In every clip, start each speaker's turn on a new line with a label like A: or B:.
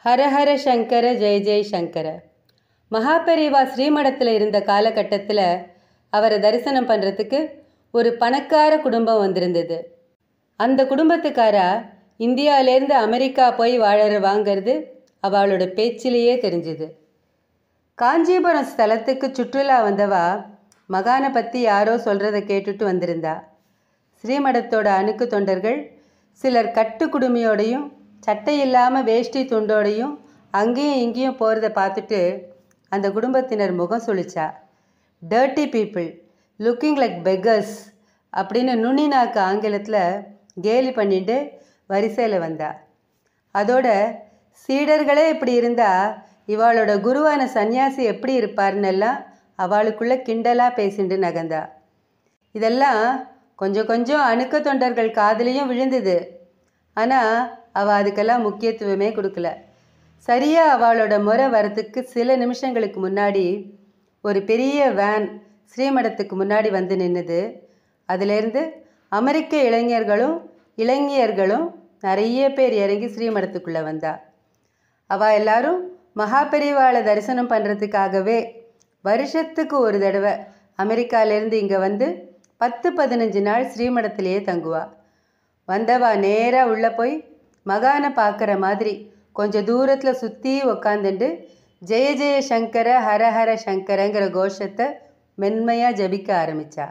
A: ஹரஹர சங்கர ஜெய ஜெய சங்கர மகாபெரிவா ஸ்ரீமடத்தில் இருந்த காலகட்டத்தில் அவரை தரிசனம் பண்ணுறதுக்கு ஒரு பணக்கார குடும்பம் வந்திருந்தது அந்த குடும்பத்துக்காரா இந்தியாவிலேருந்து அமெரிக்கா போய் வாழற வாங்கிறது அவளோட பேச்சிலேயே தெரிஞ்சுது காஞ்சிபுரம் ஸ்தலத்துக்கு சுற்றுலா வந்தவா மகானை பற்றி யாரோ சொல்கிறத கேட்டுட்டு வந்திருந்தா ஸ்ரீமடத்தோட அணுக்கு தொண்டர்கள் சிலர் கட்டு குடுமையோடையும் சட்டை இல்லாமல் வேஷ்டி துண்டோடையும் அங்கேயும் இங்கேயும் போகிறத பார்த்துட்டு அந்த குடும்பத்தினர் முகம் சுழிச்சா dirty people looking like beggars அப்படின்னு நுனி நாக்கு ஆங்கிலத்தில் கேலி பண்ணிட்டு வரிசையில் வந்தா அதோட சீடர்களே இப்படி இருந்தா இவாளோட குருவான சன்னியாசி எப்படி இருப்பார்னு எல்லாம் அவளுக்குள்ள கிண்டலாக பேசிண்டு நகர்ந்தா இதெல்லாம் கொஞ்சம் கொஞ்சம் அணுக்க தொண்டர்கள் காதுலேயும் விழுந்தது ஆனால் அவள் அதுக்கெல்லாம் முக்கியத்துவமே கொடுக்கல சரியாக அவளோட முறை வரத்துக்கு சில நிமிஷங்களுக்கு முன்னாடி ஒரு பெரிய வேன் ஸ்ரீமடத்துக்கு முன்னாடி வந்து நின்றுது அதிலேருந்து அமெரிக்க இளைஞர்களும் இளைஞர்களும் நிறைய பேர் இறங்கி ஸ்ரீமடத்துக்குள்ளே வந்தா அவள் எல்லாரும் மகாபெரிவாளை தரிசனம் பண்ணுறதுக்காகவே வருஷத்துக்கு ஒரு தடவை அமெரிக்காலேருந்து இங்கே வந்து பத்து பதினஞ்சு நாள் ஸ்ரீமடத்திலேயே தங்குவா வந்தவா நேராக உள்ளே போய் மகானை பார்க்குற மாதிரி கொஞ்சம் தூரத்தில் சுற்றி உக்காந்துட்டு ஜெய ஜெய சங்கர ஹரஹர சங்கரங்கிற கோஷத்தை மென்மையாக ஜபிக்க ஆரம்பித்தா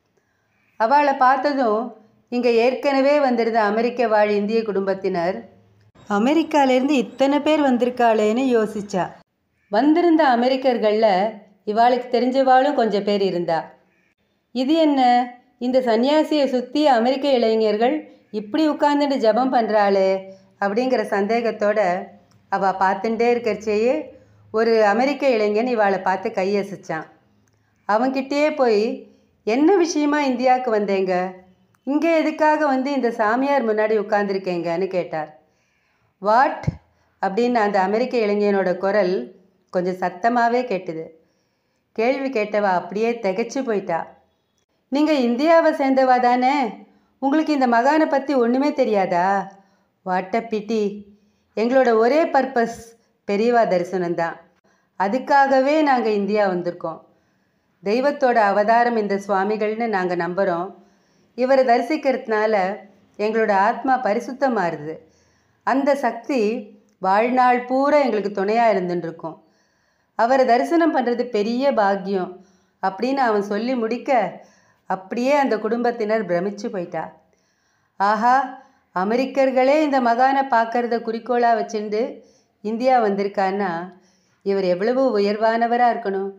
A: அவளை பார்த்ததும் இங்கே ஏற்கனவே வந்திருந்த அமெரிக்க வாழ் இந்திய குடும்பத்தினர் அமெரிக்காலேருந்து இத்தனை பேர் வந்திருக்காளேன்னு யோசிச்சா வந்திருந்த அமெரிக்கர்களில் இவாளுக்கு தெரிஞ்சவாளும் கொஞ்சம் பேர் இருந்தா இது என்ன இந்த சன்னியாசியை சுற்றி அமெரிக்க இளைஞர்கள் இப்படி உட்காந்துட்டு ஜபம் பண்ணுறாளே அப்படிங்கிற சந்தேகத்தோட அவள் பார்த்துட்டே இருக்கிறச்சேயே ஒரு அமெரிக்க இளைஞன் இவாளை பார்த்து கையசிச்சான் அவன்கிட்டயே போய் என்ன விஷயமா இந்தியாவுக்கு வந்தேங்க இங்கே எதுக்காக வந்து இந்த சாமியார் முன்னாடி உட்காந்துருக்கேங்கன்னு கேட்டார் வாட் அப்படின்னு அந்த அமெரிக்க இளைஞனோட குரல் கொஞ்சம் சத்தமாகவே கேட்டுது கேள்வி கேட்டவா அப்படியே திகைச்சு போயிட்டா நீங்கள் இந்தியாவை சேர்ந்தவா தானே உங்களுக்கு இந்த மகானை பற்றி ஒன்றுமே தெரியாதா வாட்ட பிட்டி எங்களோட ஒரே பர்பஸ் பெரியவா தரிசனம்தான் அதுக்காகவே நாங்கள் இந்தியா வந்திருக்கோம் தெய்வத்தோட அவதாரம் இந்த சுவாமிகள்னு நாங்கள் நம்புகிறோம் இவரை தரிசிக்கிறதுனால எங்களோட ஆத்மா பரிசுத்தமாகுது அந்த சக்தி வாழ்நாள் பூரா எங்களுக்கு துணையாக இருந்துட்டுருக்கோம் அவரை தரிசனம் பண்ணுறது பெரிய பாக்கியம் அப்படின்னு அவன் சொல்லி முடிக்க அப்படியே அந்த குடும்பத்தினர் பிரமிச்சு போயிட்டா ஆஹா அமெரிக்கர்களே இந்த மகானை பார்க்கறத குறிக்கோளாக வச்சுண்டு இந்தியா வந்திருக்கான்னா இவர் எவ்வளவு உயர்வானவராக இருக்கணும்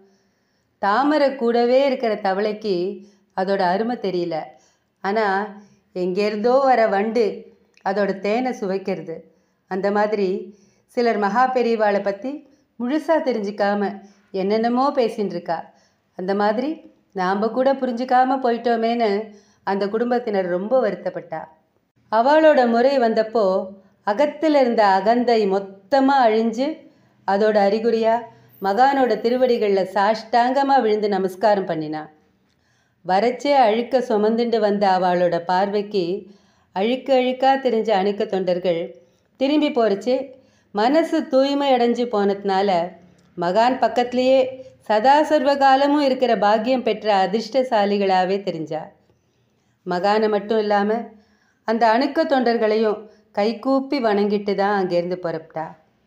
A: தாமரை கூடவே இருக்கிற தவளைக்கு அதோட அருமை தெரியல ஆனால் எங்கேருந்தோ வர வண்டு அதோட தேனை சுவைக்கிறது அந்த மாதிரி சிலர் மகா பெரியவாளை பற்றி முழுசாக தெரிஞ்சுக்காம என்னென்னமோ பேசின்னு இருக்கா அந்த மாதிரி நாம் கூட புரிஞ்சுக்காம போயிட்டோமேன்னு அந்த குடும்பத்தினர் ரொம்ப வருத்தப்பட்டா அவளோட முறை வந்தப்போ அகத்தில் இருந்த அகந்தை மொத்தமாக அழிஞ்சு அதோட அறிகுறியா மகானோட திருவடிகளில் சாஷ்டாங்கமாக விழுந்து நமஸ்காரம் பண்ணினா வரச்சே அழுக்க சுமந்துண்டு வந்த அவளோட பார்வைக்கு அழுக்க அழுக்கா தெரிஞ்ச அணுக்க தொண்டர்கள் திரும்பி போறச்சு மனசு தூய்மை அடைஞ்சு போனதுனால மகான் பக்கத்துலேயே சதா சர்வ காலமும் இருக்கிற பாக்கியம் பெற்ற அதிர்ஷ்டசாலிகளாகவே தெரிஞ்சா மகானை மட்டும் இல்லாமல் அந்த அணுக்க தொண்டர்களையும் கைகூப்பி வணங்கிட்டு தான் அங்கேருந்து புறப்பட்டா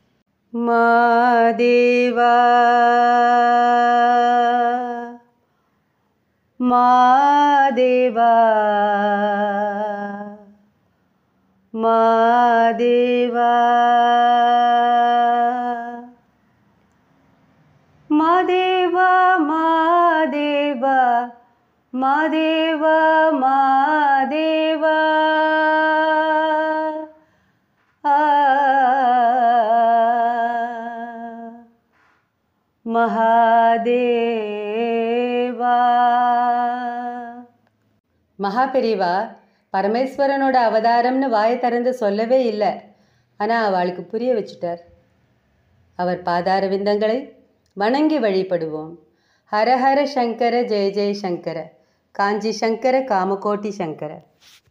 A: மாதேவா மாதேவா மாதேவா மாதேவா மாதேவா மாதேவா மாதேவா ஆ மகாதேவா மகாபெரிவா பரமேஸ்வரனோட அவதாரம்னு வாயை திறந்து சொல்லவே இல்லை ஆனால் அவளுக்கு புரிய வச்சுட்டார் அவர் பாதார விந்தங்களை வணங்கி வழிபடுவோம் ஹரஹர சங்கர ஜெய ஜெய சங்கர காஞ்சி சங்கர காமகோட்டி சங்கர